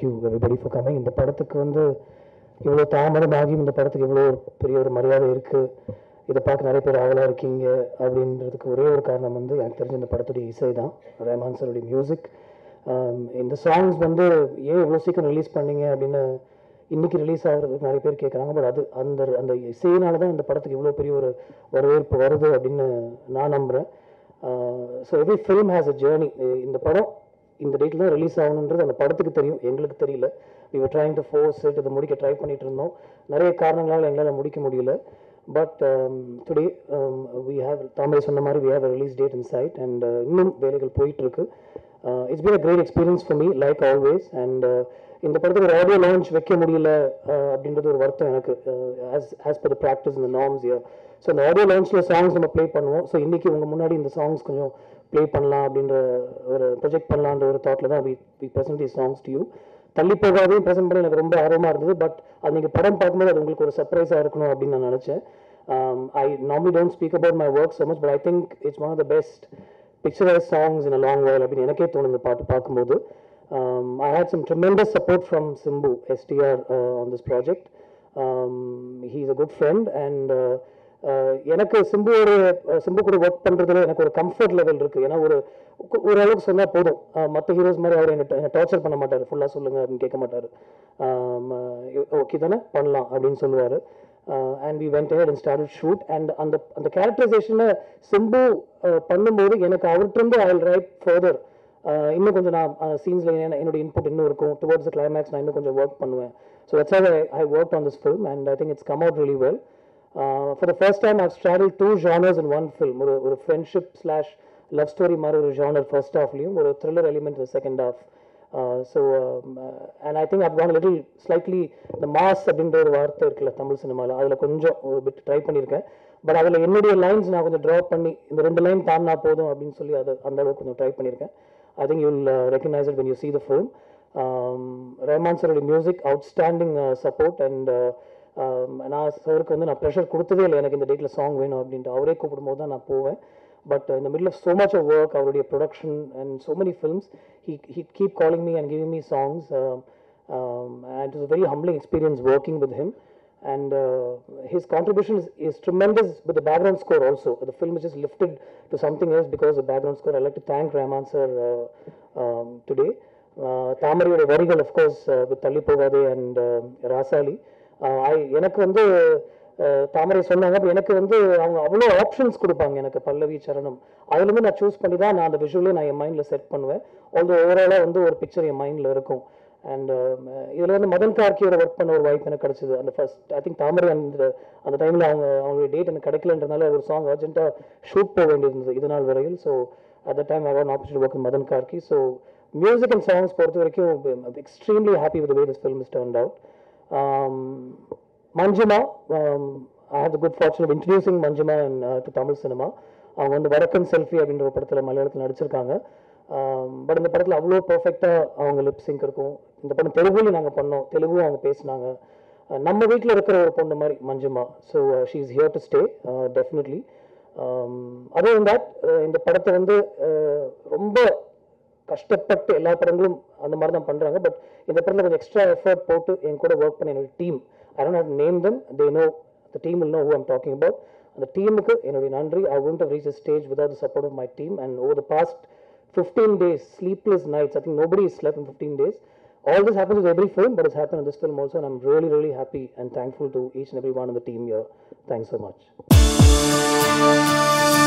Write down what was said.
Thank you everybody for coming இந்த படத்துக்கு வந்து இவ்வளோ தாமதம் ஆகியும் இந்த படத்துக்கு இவ்வளோ ஒரு பெரிய ஒரு மரியாதை இருக்குது இதை பார்க்க நிறைய பேர் ஆவலாக இருக்கீங்க அப்படின்றதுக்கு ஒரே ஒரு காரணம் வந்து எனக்கு தெரிஞ்ச இந்த படத்துடைய இசை தான் ரஹ்மான் சாருடைய மியூசிக் இந்த சாங்ஸ் வந்து ஏன் இவ்வளோ சீக்கிரம் ரிலீஸ் பண்ணீங்க அப்படின்னு இன்னைக்கு ரிலீஸ் ஆகிறதுக்கு நிறைய பேர் கேட்குறாங்க பட் அது அந்த அந்த இசையினால தான் இந்த படத்துக்கு இவ்வளோ பெரிய ஒரு வரவேற்பு வருது அப்படின்னு நான் நம்புகிறேன் so every film has a journey இந்த படம் இந்த டேட்டில் தான் ரிலீஸ் ஆகணுன்றது அந்த படத்துக்கு தெரியும் எங்களுக்கு தெரியல we were trying to force it இதை முடிக்க ட்ரை பண்ணிட்டு இருந்தோம் நிறைய காரணங்களால் எங்களால் முடிக்க முடியல but today we have Thamarai சொன்ன மாதிரி we have release date in sight and இன்னும் வேலைகள் போயிட்டு இருக்கு it's been a great experience for me like always and இந்த படத்துக்கு ஒரு ஆடியோ லான்ச் வைக்க முடியல uh, அப்படின்றது ஒரு வருத்தம் எனக்கு as as per the practice இந்த நார்ம்ஸ் இயர் ஸோ அந்த ஆடியோ லான்ச்சில் சாங்ஸ் நம்ம ப்ளே பண்ணுவோம் ஸோ இன்னைக்கு உங்கள் முன்னாடி இந்த சாங்ஸ் கொஞ்சம் ப்ளே பண்ணலாம் அப்படின்ற ஒரு ப்ரொஜெக்ட் பண்ணலான்ற ஒரு தாட்டில் தான் we we present the songs to you தள்ளி போகாதையும் ப்ரெசென்ட் பண்ண எனக்கு ரொம்ப ஆர்வமாக இருந்தது பட் அது நீங்கள் படம் பார்க்கும்போது அது உங்களுக்கு ஒரு சர்ப்ரைஸாக இருக்கணும் அப்படின்னு நான் நினச்சேன் I normally don't speak about my work so much but I think it's one of the best picturised songs in a long while அப்படின்னு எனக்கே தோணுது இந்த பாட்டு பார்க்கும்போது I had some tremendous support from Simbu STR on this project he is a good friend and எனக்கு சிம்புவோட சிம்பு கூட work பண்ணுறதுல எனக்கு ஒரு கம்ஃபர்ட் லெவல் இருக்குது ஏன்னா ஒரு ஓரளவுக்கு சொன்னால் போதும் மற்ற ஹீரோஸ் மாதிரி அவர் என்ன டார்ச்சர் பண்ண மாட்டார் ஃபுல்லாக சொல்லுங்க அப்படின்னு கேட்க மாட்டார் ஓகே தானே பண்ணலாம் அப்படின்னு சொல்லுவார் and we went and start shoot and அந்த அந்த கேரக்டரைசேஷனை சிம்பு பண்ணும்போது எனக்கு அவர்கிட்ட ஐ வில் ரைட் ஃபர்தர் இன்னும் கொஞ்சம் நான் சீன்ஸில் என்னோட இன்புட் இன்னும் இருக்கும் டுவர்ட்ஸ் கிளைமேக்ஸ் நான் இன்னும் கொஞ்சம் ஒர்க் பண்ணுவேன் so that's I I work on this film and I think it's come out really well for the first time I've straddle two genres in one film ஒரு ஒரு friendship slash love story மாதிரி ஒரு genre first ஹாஃப்லையும் ஒரு thriller element second half so and I think up gone little slightly இந்த mass அப்படின்ற ஒரு வார்த்தை இருக்குல்ல தமிழ் சினிமாவில் அதில் கொஞ்சம் ஒரு பிட் ட்ரை பண்ணியிருக்கேன் பட் அதில் என்னுடைய லைன்ஸ் நான் கொஞ்சம் ட்ரா பண்ணி இந்த ரெண்டு லைன் தாண்டினா போதும் அப்படின்னு சொல்லி அதை அந்த அளவுக்கு கொஞ்சம் ட்ரை பண்ணியிருக்கேன் I think you will recognise it when you see the film Rahman சரோட மியூசிக் அவுட்ஸ்டாண்டிங் சப்போர்ட் அண்ட் நான் சருக்கு வந்து நான் ப்ரெஷர் கொடுத்ததே இல்லை எனக்கு இந்த டேட்டில் சாங் வேணும் அப்படின்ட்டு அவரே கூப்பிடும்போது தான் நான் போவேன் பட் இந்த middle of so much of work அவருடைய production and so many films he he keep calling me and giving me songs and it's very humbling experience working with him and uh, his contribution is, is tremendous with the background score also. The film is just lifted to something else because of the background score. I'd like to thank Rahman sir uh, um, today. தாமரையோட வரிகள் of course with தள்ளி போகாதே and Rasaali ஐ எனக்கு வந்து தாமரை சொன்னாங்க அப்போ எனக்கு வந்து அவங்க அவ்வளோ ஆப்ஷன்ஸ் கொடுப்பாங்க எனக்கு பல்லவி சரணம் அதுலேருந்து நான் சூஸ் பண்ணி தான் நான் அந்த விஷுவலே நான் என் மைண்டில் செட் பண்ணுவேன் ஆல்தோ ஓவராலாக வந்து ஒரு பிக்சர் என் மைண்டில் இருக்கும் அண்ட் இதில் வந்து மதன் கார்கியோட ஒர்க் பண்ண ஒரு வாய்ப்பு எனக்கு கிடச்சிது அந்த ஃபர்ஸ்ட் ஐ திங்க் தாமரை அந்த அந்த டைமில் அவங்க அவங்களுடைய டேட் எனக்கு கிடைக்கலன்றனால ஒரு சாங் அர்ஜென்ட்டாக ஷூட் போக வேண்டியிருந்தது இது நாள் வரையில் so at the time I won opportunity work Madhan Karky so music and songs பொறுத்த வரைக்கும் extremely happy with way this film is turn out Manjima I have the good fortune of introducing Manjima into Tamil cinema அவங்க வந்து வடக்கன் selfie அப்படின்ற ஒரு படத்தில் மலையாளத்தில் நடிச்சிருக்காங்க but இந்த படத்தில் அவ்வளோ பர்ஃபெக்டாக அவங்க லிப் சிங்க் இருக்கும் இந்த படம் தெலுங்குலையும் நாங்கள் பண்ணோம் தெலுங்கும் அவங்க பேசினாங்க நம்ம வீட்டில் இருக்கிற ஒரு பொண்ணு மாதிரி Manjima so she is here to stay definitely அதே தட் இந்த படத்தை வந்து ரொம்ப கஷ்டப்பட்டு எல்லா படங்களும் அந்த மாதிரி தான் பண்ணுறாங்க பட் இந்த படத்தில் கொஞ்சம் எக்ஸ்ட்ரா எஃபர்ட் போட்டு என் கூட ஒர்க் பண்ண என்னோட team I don't have name them they know the team will know who I'm talking about அந்த டீமுக்கு என்னுடைய நன்றி I won't have reach stage without the support of my team and over the past 15 days, sleepless nights. I think nobody has slept in 15 days. All this happens with every film, but it's happened in this film also, and I'm really, really happy and thankful to each and every one of the team here. Thanks so much.